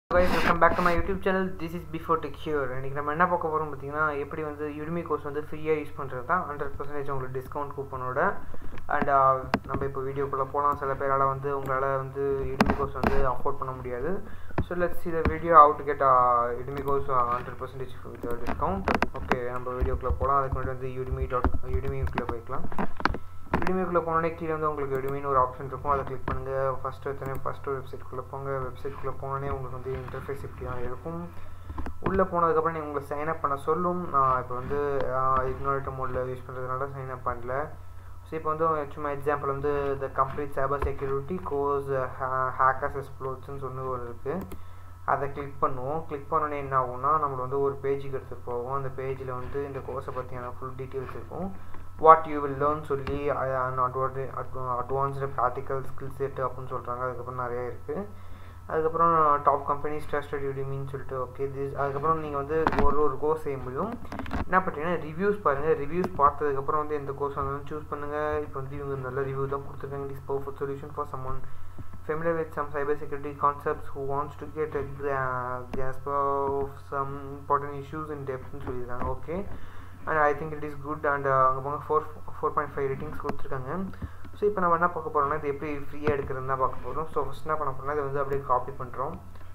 guys welcome back to my YouTube channel this is before tech ஹியூர் இன்றைக்கி நம்ம என்ன பார்க்க போகிறோம் பார்த்தீங்கன்னா எப்படி வந்து யுடிமி கோர்ஸ் வந்து ஃப்ரீயாக யூஸ் பண்ணுறது தான் ஹண்ட்ரட் பர்சன்டேஜ் உங்களுக்கு டிஸ்கவுண்ட் கூப்பனோட அண்ட் நம்ம இப்போ வீடியோக்குள்ளே போகலாம் சில பேரால் வந்து உங்களால் வந்து யுடிமி கோர்ஸ் வந்து அஃபோர்ட் பண்ண முடியாது so let's see the video out to get Udemy course hundred percentage discount okay நம்ம வீடியோக்குள்ளே போகலாம் அதுக்கு முன்னாடி வந்து யுடிமி டாட் யுடிமிக்குள்ளே போய்க்கலாம் யுடிமிக்குள்ளே போனோடனே கீழே வந்து உங்களுக்கு யுடிமின்னு ஒரு ஆப்ஷன் இருக்கும் அதை கிளிக் பண்ணுங்கள் ஃபஸ்ட்டு எத்தனை ஃபஸ்ட்டு வெப்சைட்குள்ளே போங்க வெப்சைட்குள்ளே போனோடனே உங்களுக்கு வந்து இன்டர்ஃபேஸ் இப்படி தான் இருக்கும் உள்ளே போனதுக்கப்புறம் நீங்கள் உங்களை சைன் அப் பண்ண சொல்லும் நான் இப்போ வந்து இக்னோரேட் மோடில் யூஸ் பண்ணுறதுனால சைன் அப் பண்ணல ஸோ இப்போ வந்து சும்மா எக்ஸாம்பிள் வந்து the complete cyber security course hackers எக்ஸ்ப்ளோர்ஸ்னு சொல்லி ஒரு இருக்குது அதை கிளிக் பண்ணுவோம் கிளிக் பண்ணோன்னே என்ன ஆகும்னா நம்மளை வந்து ஒரு பேஜுக்கு எடுத்துகிட்டு போவோம் அந்த பேஜில் வந்து இந்த கோர்ஸை பற்றியான ஃபுல் டீட்டெயில்ஸ் இருக்கும் வாட் யூ வில் லேர்ன் சொல்லி advance advanced practical skill set அப்படின்னு சொல்கிறாங்க அதுக்கப்புறம் நிறைய இருக்குது அதுக்கப்புறம் டாப் கம்பெனிஸ் ட்ரஸ்டட் யூடிமின்னு சொல்லிட்டு ஓகே திஸ் அதுக்கப்புறம் நீங்கள் வந்து ஒரு ஒரு கோர்ஸ் செய்ய முடியும் என்ன பண்ணுறீங்கன்னா ரிவ்யூஸ் பாருங்கள் ரிவ்யூஸ் பார்த்ததுக்கப்புறம் வந்து எந்த கோர்ஸ் வந்தாலும் சூஸ் பண்ணுங்கள் இப்போ வந்து இவங்க நல்ல ரிவ்யூ தான் கொடுத்துருக்காங்க is perfect solution for some one familiar with some cybersecurity concepts who wants to get a grasp of some important issues in depth ன்னு சொல்லியிருக்காங்க okay and I think it is good and அங்கே போங்க four four point five ratings கொடுத்துருக்காங்க so இப்போ நம்ம என்ன பார்க்க போகிறோம்னா இது எப்படி ஃப்ரீயாக எடுக்கிறதுன்னு தான் பார்க்க போகிறோம் ஸோ ஃபஸ்ட் என்ன பண்ண போகிறோம்னா இதை வந்து அப்படியே காப்பி பண்ணுறோம்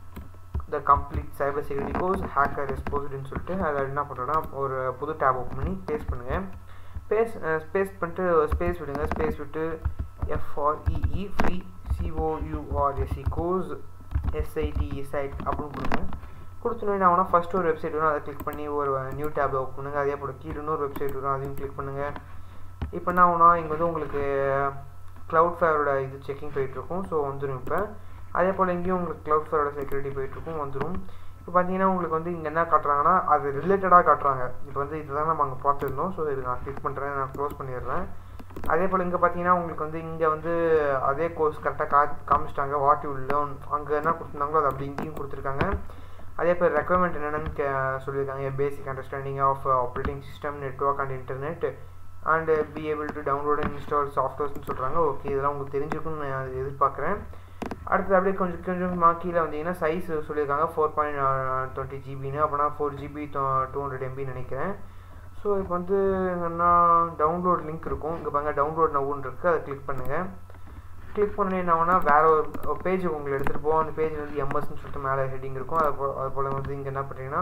the complete cyber security course hacker எக்ஸ்போஸ்டுன்னு சொல்லிட்டு அதை என்ன பண்ணுறோன்னா ஒரு புது டேப் ஓப்பன் பண்ணி பேஸ்ட் பண்ணுங்கள் பேஸ் ஸ்பேஸ் பண்ணிட்டு ஸ்பேஸ் விடுங்க ஸ்பேஸ் விட்டு F R E E free C O U R S E course S I T E site அப்படின்னு கொடுங்க கொடுத்தோன்னே என்ன ஆகுனா ஃபஸ்ட்டு ஒரு வெப்சைட் வரும் அதை கிளிக் பண்ணி ஒரு நியூ டேப் ஓப்பன் பண்ணுங்கள் அதே போல் கீழே இன்னொரு வெப்சைட் வரும் அதையும் கிளிக் பண்ணுங்கள் இப்போ என்ன ஆகுனா இங்கே வந்து உங்களுக்கு க்ளவுட் ஃபேரோட இது செக்கிங் போயிட்டுருக்கும் ஸோ வந்துடும் இப்போ அதே போல் இங்கேயும் உங்களுக்கு க்ளவுட் ஃபேரோட செக்யூரிட்டி போயிட்டுருக்கும் வந்துடும் இப்போ பார்த்தீங்கன்னா உங்களுக்கு வந்து இங்கே என்ன காட்டுறாங்கன்னா அது ரிலேட்டடாக காட்டுறாங்க இப்போ வந்து இதுதான் நம்ம அங்கே பார்த்துருந்தோம் ஸோ இது நான் கிளிக் பண்ணுறேன் நான் க்ளோஸ் பண்ணிடுறேன் அதே போல் இங்கே பார்த்தீங்கன்னா உங்களுக்கு வந்து இங்கே வந்து அதே கோர்ஸ் கரெக்டாக கா காமிச்சிட்டாங்க வாட் யூ லேர்ன் அங்கே என்ன கொடுத்துருந்தாங்களோ அது அப்படி இங்கேயும் கொடுத்துருக்காங்க அதே போல் ரெக்குவயர்மெண்ட் என்னென்னு கே சொல்லியிருக்காங்க basic understanding of operating system network and internet and be able to download and install சாஃப்ட்வேர்ஸ்னு சொல்கிறாங்க ஓகே இதெல்லாம் உங்களுக்கு தெரிஞ்சிருக்குன்னு நான் எதிர்பார்க்குறேன் அடுத்து அப்படியே கொஞ்சம் கொஞ்சமாக கீழே வந்தீங்கன்னா சைஸ் சொல்லியிருக்காங்க ஃபோர் பாயிண்ட் டுவெண்ட்டி ஜிபின்னு அப்படின்னா ஃபோர் ஜிபி டூ ஹண்ட்ரட் எம்பின்னு நினைக்கிறேன் ஸோ இப்போ வந்து என்னன்னா டவுன்லோட் லிங்க் இருக்கும் இங்கே பாருங்க டவுன்லோட் நவுன்னு இருக்குது அதை கிளிக் பண்ணுங்கள் கிளிக் பண்ணி என்ன ஆகுனா வேறு ஒரு பேஜ் உங்களை எடுத்துகிட்டு போவோம் அந்த பேஜில் வந்து எம்எஸ்ன்னு சொல்லிட்டு மேலே ஹெட்டிங் இருக்கும் அது போ அது போல் வந்து இங்கே என்ன பண்ணுறீங்கன்னா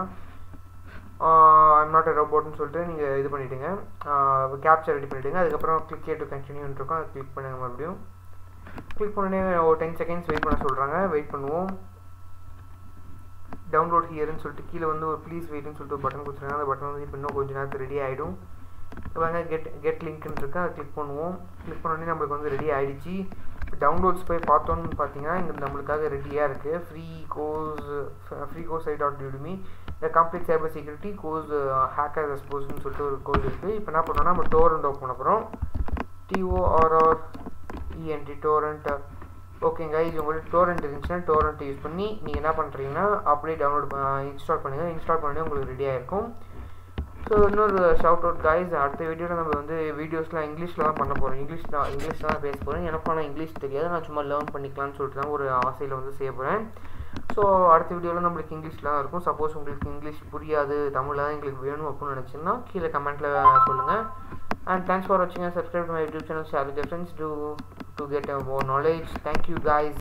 ஐம் நாட் எ ரோபோட்னு சொல்லிட்டு நீங்கள் இது பண்ணிவிடுங்க கேப்சர் ரெடி பண்ணிவிடுங்க அதுக்கப்புறம் கிளிக் டு கண்டினியூன்னு இருக்கும் அதை கிளிக் பண்ணுங்கள் மறுபடியும் கிளிக் பண்ணோடனே ஒரு டென் செகண்ட்ஸ் வெயிட் பண்ண சொல்கிறாங்க வெயிட் பண்ணுவோம் டவுன்லோட் ஹியர்னு சொல்லிட்டு கீழே வந்து ஒரு ப்ளீஸ் வெயிட்னு சொல்லிட்டு ஒரு பட்டன் கொடுத்துருக்காங்க அந்த பட்டன் வந்து இப்போ இன்னும் கொஞ்சம் நேரத்தில் ரெடி ஆகிடும் இப்போ கெட் கெட் லிங்க்னு இருக்கு அதை கிளிக் பண்ணுவோம் கிளிக் பண்ணோடனே நம்மளுக்கு வந்து ரெடி ஆகிடுச்சு டவுன்லோட்ஸ் போய் பார்த்தோன்னு பார்த்தீங்கன்னா இங்கே நம்மளுக்காக ரெடியாக இருக்குது free course free course I dot Udemy இந்த complete cyber security course hacker ரெஸ்போஸ்னு சொல்லிட்டு ஒரு கோர்ஸ் இருக்குது இப்போ என்ன பண்ணோம்னா நம்ம டோரண்ட் ஓப்பன் பண்ண போகிறோம் டிஓஆர்ஆர் இஎன்டி டோரண்ட் ஓகேங்க இது உங்களுக்கு டோரண்ட் இருந்துச்சுன்னா டோரண்ட் யூஸ் பண்ணி நீங்கள் என்ன பண்ணுறீங்கன்னா அப்படியே டவுன்லோட் இன்ஸ்டால் பண்ணுங்கள் இன்ஸ்டால் பண்ணி உங்களுக்கு ரெடியாக இருக்கும் ஸோ இன்னொரு ஷவுட் அவுட் காய்ஸ் அடுத்த வீடியோவில் நம்ம வந்து வீடியோஸ்லாம் இங்கிலீஷில் தான் பண்ண போகிறோம் இங்கிலீஷ் தான் இங்கிலீஷ் தான் பேச போகிறேன் எனக்கும் ஆனால் இங்கிலீஷ் தெரியாது நான் சும்மா லேர்ன் பண்ணிக்கலாம்னு சொல்லிட்டு தான் ஒரு ஆசையில் வந்து செய்ய போகிறேன் ஸோ அடுத்த வீடியோவில் நம்மளுக்கு இங்கிலீஷில் தான் இருக்கும் சப்போஸ் உங்களுக்கு இங்கிலீஷ் புரியாது தமிழில் தான் எங்களுக்கு வேணும் அப்படின்னு நினச்சிங்கன்னா கீழே கமெண்ட்டில் சொல்லுங்கள் and thanks for watching and subscribe to my youtube channel share with your friends to to get more knowledge thank you guys